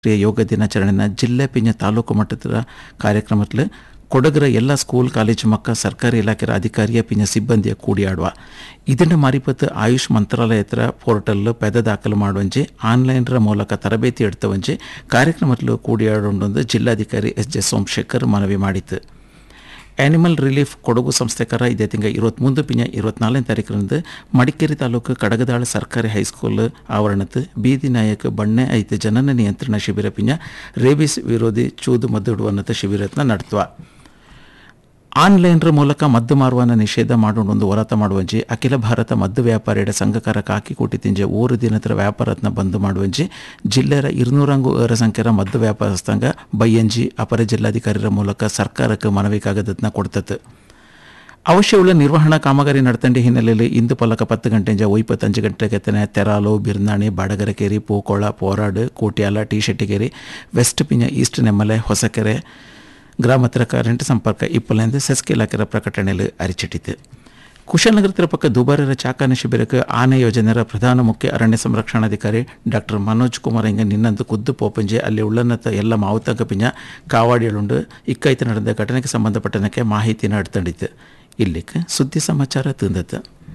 ರಾಷ್ಟ್ರೀಯ ಯೋಗ ದಿನಾಚರಣೆನ ಜಿಲ್ಲೆ ಪಿಂಜ ತಾಲೂಕು ಮಟ್ಟದ ಕಾರ್ಯಕ್ರಮത്തിൽ ಕೊಡಗರ ಎಲ್ಲ ಸ್ಕೂಲ್ ಕಾಲೇಜು ಮಕ್ಕ ಸರ್ಕಾರಿ ಇಲಾಖೆಯ ಅಧಿಕಾರಿಯ ಪಿಂಜ ಸಿಬ್ಬಂದಿಯ ಕೂಡಿಯಾಡುವ ಇದನ್ನು ಮಾರಿಪತ್ತು ಆಯುಷ್ ಮಂತ್ರಾಲಯದ ಪೋರ್ಟಲ್ ಪೆದ ದಾಖಲು ಮಾಡುವಂಜೆ ಆನ್ಲೈನ್ರ ಮೂಲಕ ತರಬೇತಿ ಎಡ್ತವಂಜೆ ಕಾರ್ಯಕ್ರಮದಲ್ಲಿ ಕೂಡಿಯಾಡೊಂದು ಜಿಲ್ಲಾಧಿಕಾರಿ ಎಸ್ ಜೆ ಸೋಮಶೇಖರ್ ಮನವಿ ಮಾಡಿತು ಆನಿಮಲ್ ರಿಲೀಫ್ ಕೊಡಗು ಸಂಸ್ಥೆಕರ ಇದೇ ತಿಂಗ ಇರುವತ್ಮೂಂದು ಪಿಂಜ ಇರುವತ್ನಾಲ್ಕನೇ ತಾರೀಕಿನಂದು ಮಡಿಕೇರಿ ತಾಲೂಕು ಕಡಗದಾಳ ಸರ್ಕಾರಿ ಹೈಸ್ಕೂಲ್ ಆವರಣದ ಬೀದಿ ನಾಯಕ ಬಣ್ಣೆ ಐತೆ ಜನನ ನಿಯಂತ್ರಣ ಶಿಬಿರ ಪಿಂಜ ರೇಬಿಸ್ ವಿರೋಧಿ ಚೂದು ಮದ್ದುಡು ಅನ್ನತ ಶಿಬಿರತ್ನ ನಡೆಸುವ ಆನ್ಲೈನ್ರ ಮೂಲಕ ಮದ್ದು ಮಾರುವನ್ನ ನಿಷೇಧ ಮಾಡೋಣೊಂದು ಹೋರಾಟ ಮಾಡುವಂಜಿ ಅಖಿಲ ಭಾರತ ಮದ್ದು ವ್ಯಾಪಾರಿಯ ಸಂಘಕಾರ ಕಾಕಿಕೂಟಿ ತಿಂಜೆ ಊರು ದಿನತರ ವ್ಯಾಪಾರತ್ನ ಬಂದ್ ಮಾಡುವಂಜಿ ಜಿಲ್ಲೆಯ ഇരുന്നൂറാങ്കു ഏറെ ಸಂಖ್ಯೆಯ ಮದ್ದು ವ್ಯಾಪಾರಸ್ಥಂಗ ಬೈಯಂಜಿ ಅಪರ ಜಿಲ್ಲಾಧಿಕಾರಿರ ಮೂಲಕ ಸರ್ಕಾರಕ್ಕೆ ಮನವಿ ಕಾಗದತ್ನ ಕೊಡ್ತತ್ತು ಅವಶ್ಯವುಳ್ಳ ನಿರ್ವಹಣಾ ಕಾಮಗಾರಿ ನಡತಂಡಿ ಹಿನ್ನೆಲೆಯಲ್ಲಿ ಇಂದು ಪಲಕ ಪತ್ತು ಗಂಟೆಂಜ ಒಯ್ಪತ್ತಂಜು ಗಂಟೆಗೆ ತನೆ ತೆರಾಲು ಬಿರ್ನಾಣಿ ಬಾಡಗರಕೇರಿ ಪೂಕೋಳ ಪೋರಾಡು ಕೋಟ್ಯಾಲ ಟಿ ಶೆಟ್ಟಿಗೇರಿ ವೆಸ್ಟ್ ಪಿಂಜ ಈಸ್ಟ್ ನೆಮ್ಮಲೆ ಹೊಸಕೆರೆ ಗ್ರಾಮತ್ರ ಕರೆಂಟ್ ಸಂಪರ್ಕ ಇಪ್ಪಲೆಂದು ಸೆಸ್ಕೆ ಇಲಾಖೆಯ ಪ್ರಕಟಣೆಯಲ್ಲಿ ಅರಿಚಿಟ್ಟಿತು ಕುಶಾಲನಗರ ಪಕ್ಕ ದುಬಾರರ ಚಾಕನ ಶಿಬಿರಕ್ಕೆ ಆನೆ ಯೋಜನೆಯ ಪ್ರಧಾನ ಮುಖ್ಯ ಅರಣ್ಯ ಸಂರಕ್ಷಣಾಧಿಕಾರಿ ಡಾಕ್ಟರ್ ಮನೋಜ್ ಕುಮಾರ್ ಇಂಗ ನಿನ್ನಂದು ಕುದ್ದು ಪೋಪಂಜೆ ಅಲ್ಲಿ ಉಳ್ಳನ್ನತ ಎಲ್ಲ ಮಾವುತಂಗ ಪಿಂಜ ಕಾವಾಡಿಯಳುಂಡು ಇಕ್ಕೈತೆ ನಡೆದ ಘಟನೆಗೆ ಸಂಬಂಧಪಟ್ಟನಕ್ಕೆ ಮಾಹಿತಿ ನಡ್ತಂಡಿತ್ತು ಇಲ್ಲಿಕ್ಕೆ ಸುದ್ದಿ ಸಮಾಚಾರ ತಿಂದತ್ತು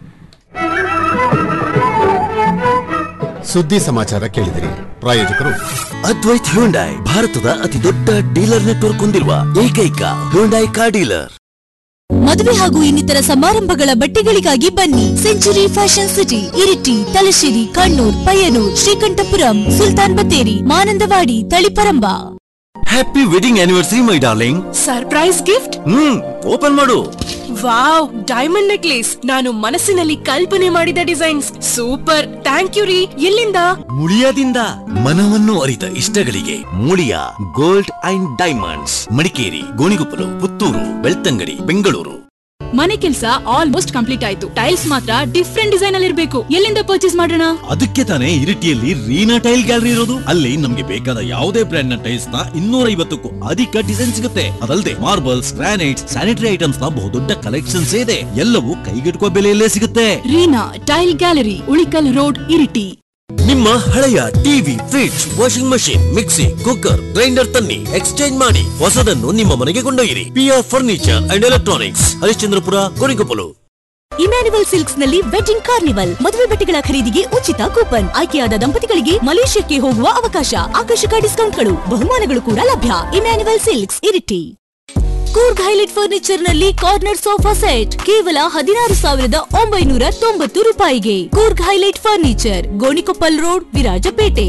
ಸುದ್ದಿ ಸಮಾಚಾರ ಕೇಳಿದಿರಿ ಪ್ರಾಯೋಜಕರು ಅದ್ವೈತ್ ಹ್ಯುಂಡೈ ಭಾರತದ ಅತಿ ದೊಡ್ಡ ಡೀಲರ್ ನೆಟ್ವರ್ಕ್ ಹೊಂದಿರುವ ಏಕೈಕ ಹ್ಯುಂಡೈ ಕಾರ್ ಡೀಲರ್ ಮದುವೆ ಹಾಗೂ ಇನ್ನಿತರ ಸಮಾರಂಭಗಳ ಬಟ್ಟೆಗಳಿಗಾಗಿ ಬನ್ನಿ century fashion city Iritty Thalassery Kannur Payyanur Sreekandapuram Sultan Bathery Mananthavady Taliparamba happy wedding anniversary my darling surprise gift hmm open ಮಾಡು ವಾವ್ ಡೈಮಂಡ್ ನೆಕ್ಲೇಸ್ ನಾನು ಮನಸ್ಸಿನಲ್ಲಿ ಕಲ್ಪನೆ ಮಾಡಿದ ಡಿಸೈನ್ಸ್ ಸೂಪರ್ ಥ್ಯಾಂಕ್ ಯು ರೀ ಎಲ್ಲಿಂದ ಮುಳಿಯಾದಿಂದ ಮನವನ್ನು ಅರಿತ ಇಷ್ಟಗಳಿಗೆ Muliya gold and diamonds Madikeri Gonikoppal Puttur Belthangady Bengaluru ಮನೆ ಕೆಲಸ ಆಲ್ಮೋಸ್ಟ್ ಕಂಪ್ಲೀಟ್ ಆಯ್ತು ಟೈಲ್ಸ್ ಮಾತ್ರ ಡಿಫ್ರೆಂಟ್ ಡಿಸೈನ್ ಅಲ್ಲಿ ಇರಬೇಕು ಎಲ್ಲಿಂದ ಪರ್ಚೇಸ್ ಮಾಡೋಣ ಅದಕ್ಕೆ ತಾನೇ ಇರಿಟಿಯಲ್ಲಿ ರೀನಾ ಟೈಲ್ ಗ್ಯಾಲರಿ ಇರೋದು ಅಲ್ಲಿ ನಮ್ಗೆ ಬೇಕಾದ ಯಾವುದೇ ಬ್ರ್ಯಾಂಡ್ ನ ಟೈಲ್ಸ್ ನ ಇನ್ನೂರ ಐವತ್ತಕ್ಕೂ ಅಧಿಕ ಡಿಸೈನ್ ಸಿಗುತ್ತೆ ಅದಲ್ಲದೆ ಮಾರ್ಬಲ್ಸ್ ಗ್ರಾನೈಟ್ಸ್ ಸ್ಯಾನಿಟರಿ ಐಟಮ್ಸ್ ನ ಬಹುದೊಡ್ಡ ಕಲೆಕ್ಷನ್ಸ್ ಇದೆ ಎಲ್ಲವೂ ಕೈಗೆಟುಕುವ ಬೆಲೆಯಲ್ಲೇ ಸಿಗುತ್ತೆ Reena tile gallery Ulikkal road Iritty ನಿಮ್ಮ ಹಳೆಯ TV fridge washing machine mixie cooker grinder ತನ್ನಿ ಎಕ್ಸ್ಚೇಂಜ್ ಮಾಡಿ ಹೊಸದನ್ನು ನಿಮ್ಮ ಮನೆಗೆ ಕೊಂಡೊಯ್ಯಿರಿ PR furniture and electronics Harishchandrapura Gonikoppal Emmanuel silks ನಲ್ಲಿ ವೆಡ್ಡಿಂಗ್ ಕಾರ್ನಿವಲ್ ಮದುವೆ ಬಟ್ಟೆಗಳ ಖರೀದಿಗೆ ಉಚಿತ ಕೂಪನ್ ಆಯ್ಕೆಯಾದ ದಂಪತಿಗಳಿಗೆ ಮಲೇಷ್ಯಾಕ್ಕೆ ಹೋಗುವ ಅವಕಾಶ ಆಕರ್ಷಕ ಡಿಸ್ಕೌಂಟ್ಗಳು ಬಹುಮಾನಗಳು ಕೂಡ ಲಭ್ಯ Emmanuel silks Iritty Coorg highlight furniture ನಲ್ಲಿ ಕಾರ್ನರ್ ಸೋಫಾ ಸೆಟ್ ಕೇವಲ ಹದಿನಾರು ಸಾವಿರದ ಒಂಬೈನೂರ ತೊಂಬತ್ತು ರೂಪಾಯಿಗೆ Coorg highlight furniture Gonikoppal road Virajpet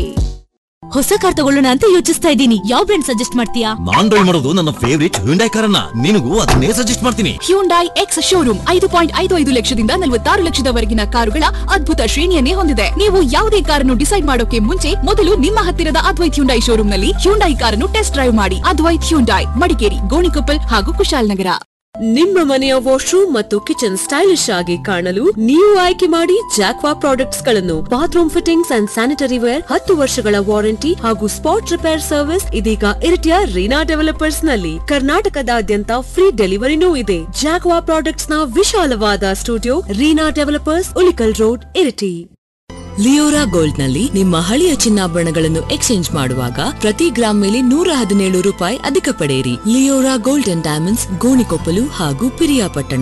ಹೊಸ ಕಾರ್ ತಗೊಳ್ಳೋಣ ಅಂತ ಯೋಚಿಸ್ತಾ ಇದ್ದೀನಿ ಯಾವ ಬ್ರ್ಯಾಂಡ್ ಸಜೆಸ್ಟ್ ಮಾಡ್ತೀಯಾ ನಾನ್ ಡ್ರೈವ್ ಮಾಡೋದು ನನ್ನ ಫೇವರಿಟ್ ಹ್ಯುಂಡೈ ಕಾರನ್ನ ನಿನಗೂ ಅದನ್ನೇ ಸಜೆಸ್ಟ್ ಮಾಡ್ತೀನಿ ಹ್ಯುಂಡೈ ಎಕ್ಸ್ ಶೋರೂಮ್ ಐದು ಪಾಯಿಂಟ್ ಐದು ಐದು ಲಕ್ಷದಿಂದ ನಲವತ್ತಾರು ಲಕ್ಷದವರೆಗಿನ ಕಾರುಗಳ ಅದ್ಭುತ ಶ್ರೇಣಿಯನ್ನೇ ಹೊಂದಿದೆ ನೀವು ಯಾವುದೇ ಕಾರನ್ನು ಡಿಸೈಡ್ ಮಾಡೋಕೆ ಮುಂಚೆ ಮೊದಲು ನಿಮ್ಮ ಹತ್ತಿರದ ಅದ್ವೈತ್ ಹ್ಯುಂಡೈ ಶೋರೂಮ್ ನಲ್ಲಿ ಹ್ಯುಂಡೈ ಕಾರನ್ನು ಟೆಸ್ಟ್ ಡ್ರೈವ್ ಮಾಡಿ ಅದ್ವೈತ್ ಹ್ಯುಂಡೈ ಮಡಿಕೇರಿ ಗೋಣಿಕೊಪ್ಪಲ್ ಹಾಗೂ ಕುಶಾಲನಗರ ನಿಮ್ಮ ಮನೆಯ ವಾಶ್ರೂಮ್ ಮತ್ತು ಕಿಚನ್ ಸ್ಟೈಲಿಶ್ ಆಗಿ ಕಾಣಲು ನೀವು ಆಯ್ಕೆ ಮಾಡಿ ಜಾಕ್ವಾ ಪ್ರಾಡಕ್ಟ್ಸ್ ಗಳನ್ನು bathroom fittings and sanitary ware ಹತ್ತು ವರ್ಷಗಳ ವಾರಂಟಿ ಹಾಗೂ ಸ್ಪಾಟ್ ರಿಪೇರ್ ಸರ್ವಿಸ್ ಇದೀಗ ಇರಿಟಿಯ ರೀನಾ ಡೆವಲಪರ್ಸ್ ನಲ್ಲಿ ಕರ್ನಾಟಕದಾದ್ಯಂತ ಫ್ರೀ ಡೆಲಿವರಿನೂ ಇದೆ ಜಾಕ್ವಾ ಪ್ರಾಡಕ್ಟ್ಸ್ ನ ವಿಶಾಲವಾದ studio Reena developers Ulikkal road Iritty Leora gold ನಲ್ಲಿ ನಿಮ್ಮ ಹಳೆಯ ಚಿನ್ನಾಭರಣಗಳನ್ನು ಎಕ್ಸ್ಚೇಂಜ್ ಮಾಡುವಾಗ ಪ್ರತಿ ಗ್ರಾಮ್ ಮೇಲೆ ನೂರ ಹದಿನೇಳು ರೂಪಾಯಿ ಅಧಿಕ ಪಡೆಯಿರಿ Leora gold and diamonds Gonikoppal ಹಾಗೂ ಪಿರಿಯಾಪಟ್ಟಣ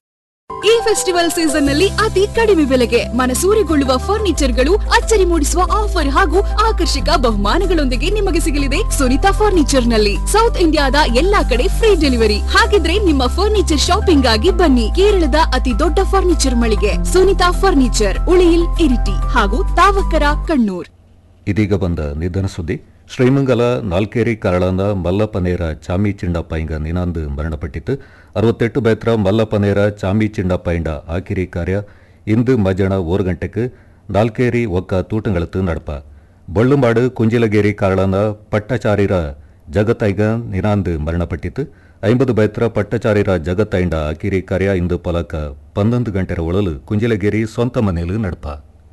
ಈ ಫೆಸ್ಟಿವಲ್ ಸೀಸನ್ ನಲ್ಲಿ ಅತಿ ಕಡಿಮೆ ಬೆಲೆಗೆ ಮನಸೂರೆಗೊಳ್ಳುವ ಫರ್ನಿಚರ್ ಗಳು ಅಚ್ಚರಿ ಮೂಡಿಸುವ ಆಫರ್ ಹಾಗೂ ಆಕರ್ಷಕ ಬಹುಮಾನಗಳೊಂದಿಗೆ ನಿಮಗೆ ಸಿಗಲಿದೆ ಸುನಿತಾ ಫರ್ನಿಚರ್ ನಲ್ಲಿ ಸೌತ್ ಇಂಡಿಯಾದ ಎಲ್ಲಾ ಕಡೆ ಫ್ರೀ ಡೆಲಿವರಿ ಹಾಗಿದ್ರೆ ನಿಮ್ಮ ಫರ್ನಿಚರ್ ಶಾಪಿಂಗ್ ಆಗಿ ಬನ್ನಿ ಕೇರಳದ ಅತಿ ದೊಡ್ಡ ಫರ್ನಿಚರ್ ಮಳಿಗೆ ಸುನಿತಾ ಫರ್ನಿಚರ್ ಉಳಿಯಿಲ್ ಇರಿಟಿ ಹಾಗೂ ತಾವಕ್ಕರ ಕಣ್ಣೂರ್ ಇದೀಗ ಬಂದ ನಿಧನ ಸುದ್ದಿ ಶ್ರೀಮಂಗಲ ನಾಲ್ಕೇರಿ ಕರಳನ ಮಲ್ಲಪ್ಪನೇರ ಚಾಮಿ ಚಿಂಡಪ್ಪ ಇಂಗ ನಿನಾಂದು ಮರಣಪಟ್ಟಿತ್ತು ಅರವತ್ತೆಟ್ಟು ಬೇತ್ರ ಮಲ್ಲಪ್ಪನೇರ ಚಾಮಿ ಚಿಂಡಪ್ಪ ಇಂಡ ಆಕಿರಿ ಕಾರ್ಯ ಇಂದು ಮಜಣ ಓರು ಗಂಟೆಗೆ ನಾಲ್ಕೇರಿ ಒಕ್ಕ ತೂಟಂಗಳತ್ತು ನಡಪ ಬಳ್ಳುಮಾಡು ಕುಂಜಿಲಗೇರಿ ಕಾರಳನ ಪಟ್ಟಚಾರಿರ ಜಗತ್ತೈಗ ನಿನಾಂದು ಮರಣಪಟ್ಟಿತ್ತು ಐಂಬದು ಬೇತ್ರ ಪಟ್ಟಚಾರಿರ ಜಗತ್ತೈಂಡ ಆಕಿರಿ ಕಾರ್ಯ ಇಂದು ಪಲಕ ಪನ್ನೊಂದು ಗಂಟೆರ ಒಳಲು ಕುಂಜಿಲಗೇರಿ ಸ್ವಂತ ಮನೆಯಲ್ಲಿ ನಡಪ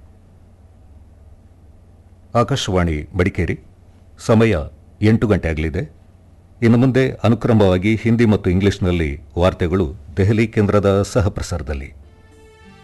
ಆಕಾಶವಾಣಿ ಮಡಿಕೇರಿ ಸಮಯ ಎಂಟು ಗಂಟೆ ಆಗಲಿದೆ ಇನ್ನು ಮುಂದೆ ಅನುಕ್ರಮವಾಗಿ ಹಿಂದಿ ಮತ್ತು ಇಂಗ್ಲಿಷ್ನಲ್ಲಿ ವಾರ್ತೆಗಳು ದೆಹಲಿ ಕೇಂದ್ರದ ಸಹ ಪ್ರಸಾರದಲ್ಲಿ